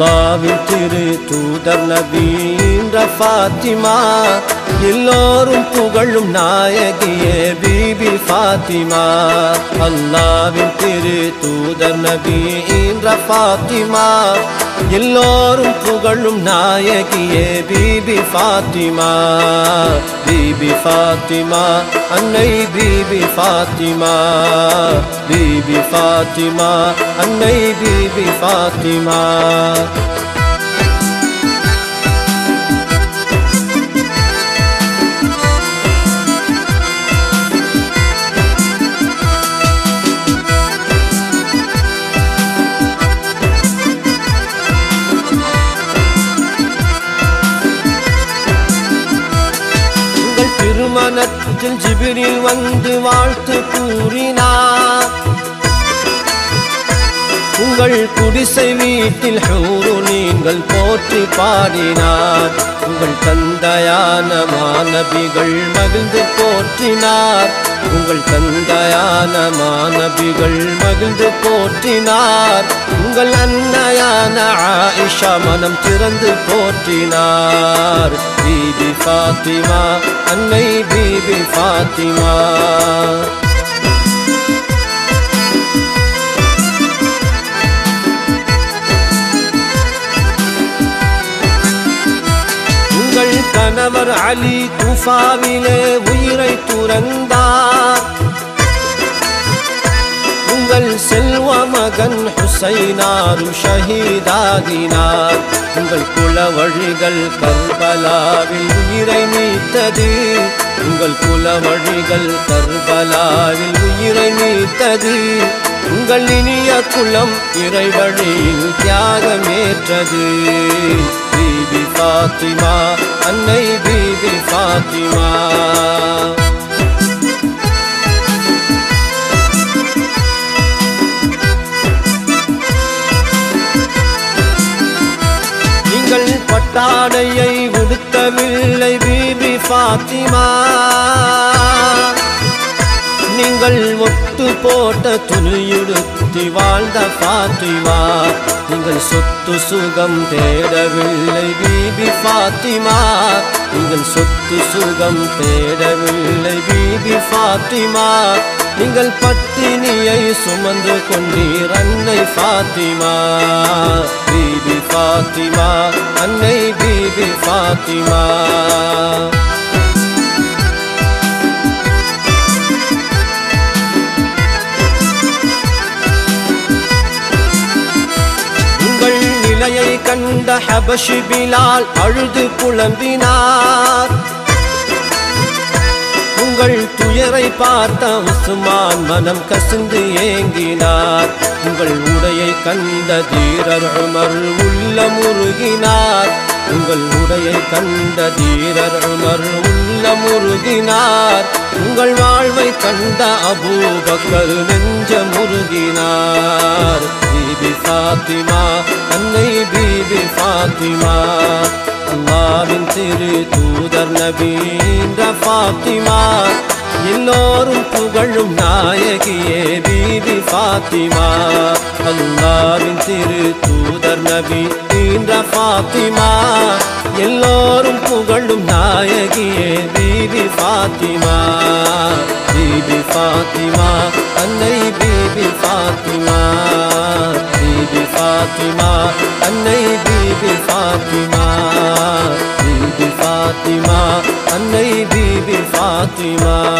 அல்லாவின் திரு தூதர் நபீன்ற ஃபாத்திமா எல்லோரும் புகழும் நாயகியே பீபி ஃபாத்திமா அல்லாவின் திரு தூதர் நபீன்ற ஃபாத்திமா எல்லோரும் புகழும் நாயகியே பீபி ஃபாத்திமா பீபி ஃபாத்திமா அன்னை பீபி ஃபாத்திமா பீபி ஃபாத்திமா அன்னை பீபி ஃபாத்திமா உங்கள் திருமணத்தில் ஜிபிரில் வந்து வாழ்த்து கூறினார் உங்கள் குடிசை வீட்டில் ஹூரு நீங்கள் போற்றி பாடினார் உங்கள் தந்தையான மாணவிகள் மகிழ்ந்து போற்றினார் உங்கள் தந்தையான மாணவிகள் மகிழ்ந்து போற்றினார் உங்கள் அன்னையான ஆயிஷா மனம் திறந்து போற்றினார் பீபி ஃபாத்திமா அன்னை பீபி ஃபாத்திமா உங்கள் கணவர் அலி குஃபாவிலே உயிரை துறந்தார் உங்கள் செல்வ மகன் ஹுசைனாரும் ஷஹீதாகினார் உங்கள் குலவழிகள் கர்பலாவில் உயிரை நீத்தது உங்கள் குலவழிகள் கர்பலாவில் உயிரை நீத்தது உங்கள் இனிய குலம் இறைவழியில் தியாகமேற்றது பீபி ஃபாத்திமா அன்னை பீபி ஃபாத்திமா நீங்கள் பட்டாடையை உடுத்தவில்லை பீபி ஃபாத்திமா நீங்கள் ஒட்டு போட்ட துணியுடுத்தி வாழ்ந்த ஃபாத்திமா நீங்கள் சொத்து சுகம் தேடவில்லை பீபி ஃபாத்திமா நீங்கள் சொத்து சுகம் தேடவில்லை பீபி ஃபாத்திமா நீங்கள் பட்டினியை சுமந்து கொண்டீர் அன்னை ஃபாத்திமா பீபி ஃபாத்திமா அன்னை பீபி ஃபாத்திமா உங்கள் நிலையை கண்ட ஹபஷி பிலால் அழுது புலம்பினார் உங்கள் துயரை பார்த்த உஸ்மான் மனம் கசிந்து ஏங்கினார் உங்கள் உடையை கண்ட தீரர் உமர் உள்ள முருகினார் உங்கள் உடையை கண்ட தீரர் உமர் உள்ள முருகினார் உங்கள் வாழ்வை கண்ட அபூபக்கர் நெஞ்ச முருகினார் பீபி ஃபாத்திமா அன்னை பீபி ஃபாத்திமா அல்லாவின் திரு தூதர் நபீன்ற ஃபாத்திமா எல்லோரும் புகழும் நாயகியே பீபி ஃபாத்திமா அல்லாவின் திரு தூதர் நபி ஈன்ற ஃபாத்திமா எல்லோரும் புகழும் நாயகியே பீபி ஃபாத்திமா பீபி ஃபாத்திமா அன்னை பீபி ஃபாத்திமா பீபி ஃபாத்திமா அன்னை பீபி ஃபாத்திமா பீபி ஃபாத்திமா அன்னை பீபி ஃபாத்திமா